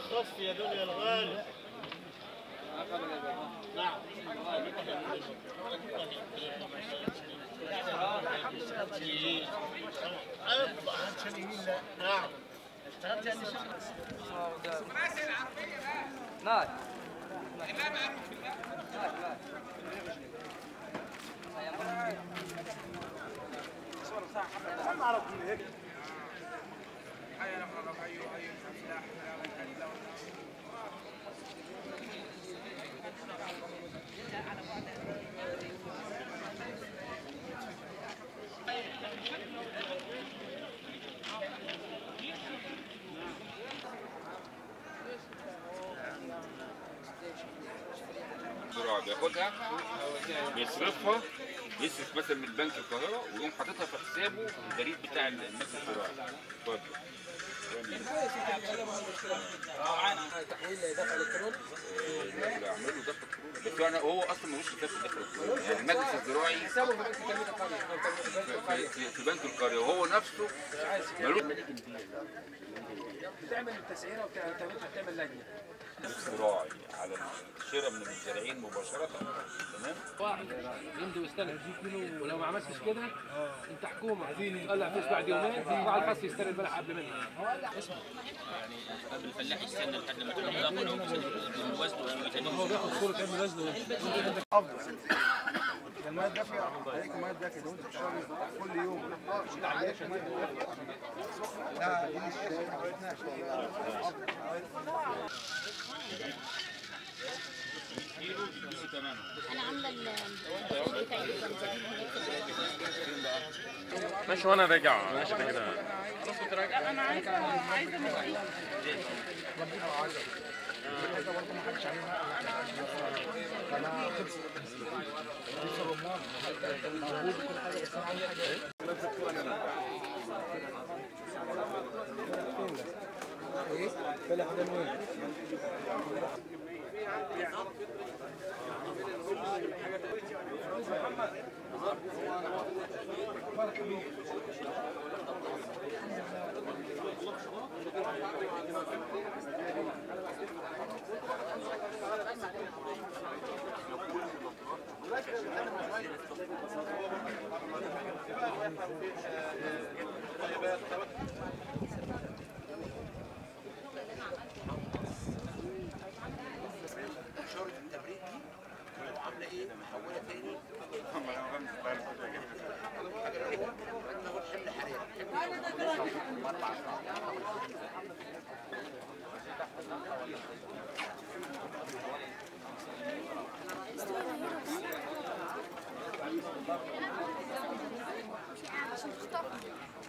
خف يا دنيا الغالي نعم نعم ناي الزراعة بياخدها بيصرفها يصرف مثلا من بنك القاهرة ويقوم حاططها في حسابه البريد بتاع الناس الزراعي اتفضل تحويل دفع الكتروني آه، لا، اعمله دفع كورونا بس انا هو اصلا ملوش كتاب في دفع الكورونا يعني المجلس الزراعي حسابه في بنك تنميه القريه أو تنمية القرية. في, في, في بنك القرية وهو نفسه ملوش بتعمل التسعيره وبتعمل لجنه زراعي على الشراء من المزارعين مباشرة تمام واحد يمضي ويستلم ولو ما عملتش كده انت حكومه تطلع فلوس بعد يومين وعلى الفصل يستلم البلح قبل منك قبل الفلاح يستنى لحد ما تكون الاضافه لو وزنه وزنه هو بياخد صوره كام وزنه الماء الدافية عليك الماء الدافية لو انت بتشرب كل يوم مش تعملش الماء الدافية لا دي مش انا عامله البطاطس بتاعي الزنزانين هناك ماشي وانا راجع ماشي كده انا عايزه عايزه مزيد بلح ده وين؟ عشان تخطف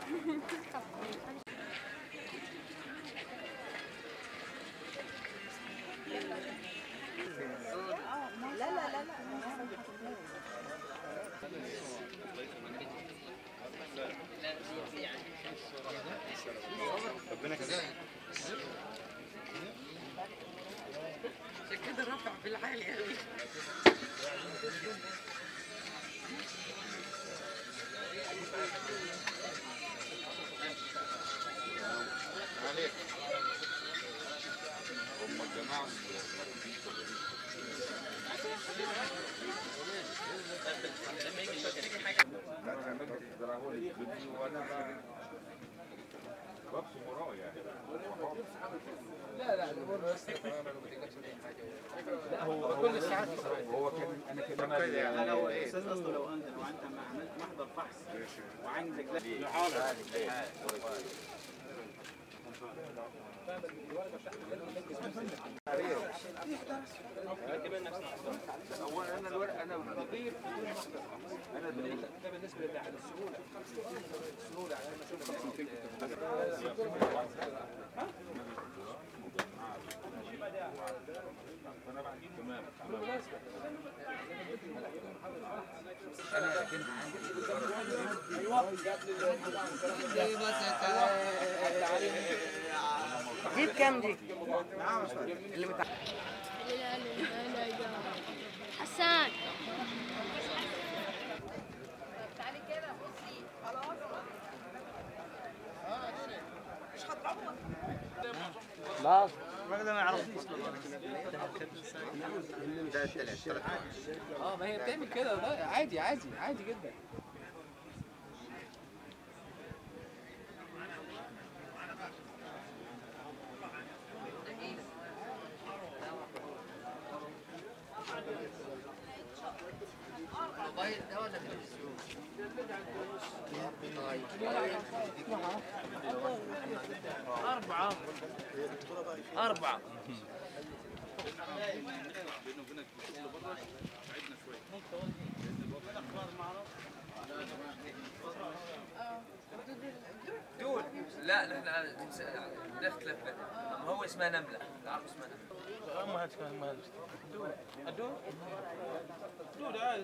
هم الجماعة ببصم وراه يعني لا لا الامور بس تمام ما بتقلقش من اي حاجه لا هو كل الساعات هو كان انا كمان انا هو الاستاذ اصلا لو انت لو انت ما عملت محضر فحص وعندك لحاله هو انا الورق انا بضيف انا بضيف ده بالنسبه للسهوله السهوله عشان اشوف دي بكام دي؟ لا لا لا لا لا حسان لا الراجل ده ما يعرفنيش اه ما هي بتعمل كده ده عادي عادي عادي جدا أربعة أربعة دول لا نحن نختلف بينهم هو اسمها نملة تعرف اسمها نملة ما هات ما هات الدود دود عادي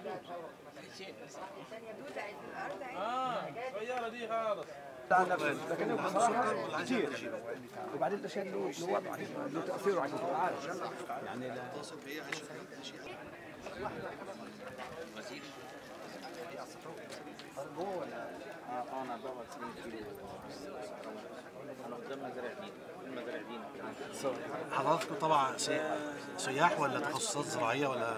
دود اه السيارة دي خالص لكن بصراحه كثير وبعدين الاشياء له له وضع له تاثير على العالم يعني لا اه انا بقعد 70 كيلو انا قدام مزارع دين المزارع دين حضراتكم طبعا سي- سياح ولا تخصصات زراعية ولا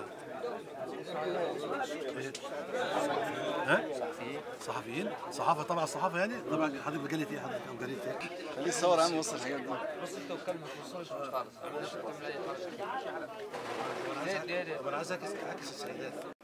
إيه؟ ها؟ صحفيين؟ صحافة طبعا الصحافة يعني؟ طبعا حضرتك مجلة ايه حضرتك او جريدة ايه؟ خليه الصور عم يوصل الحاجات دي طب انا عايز اعكس اعكس السيدات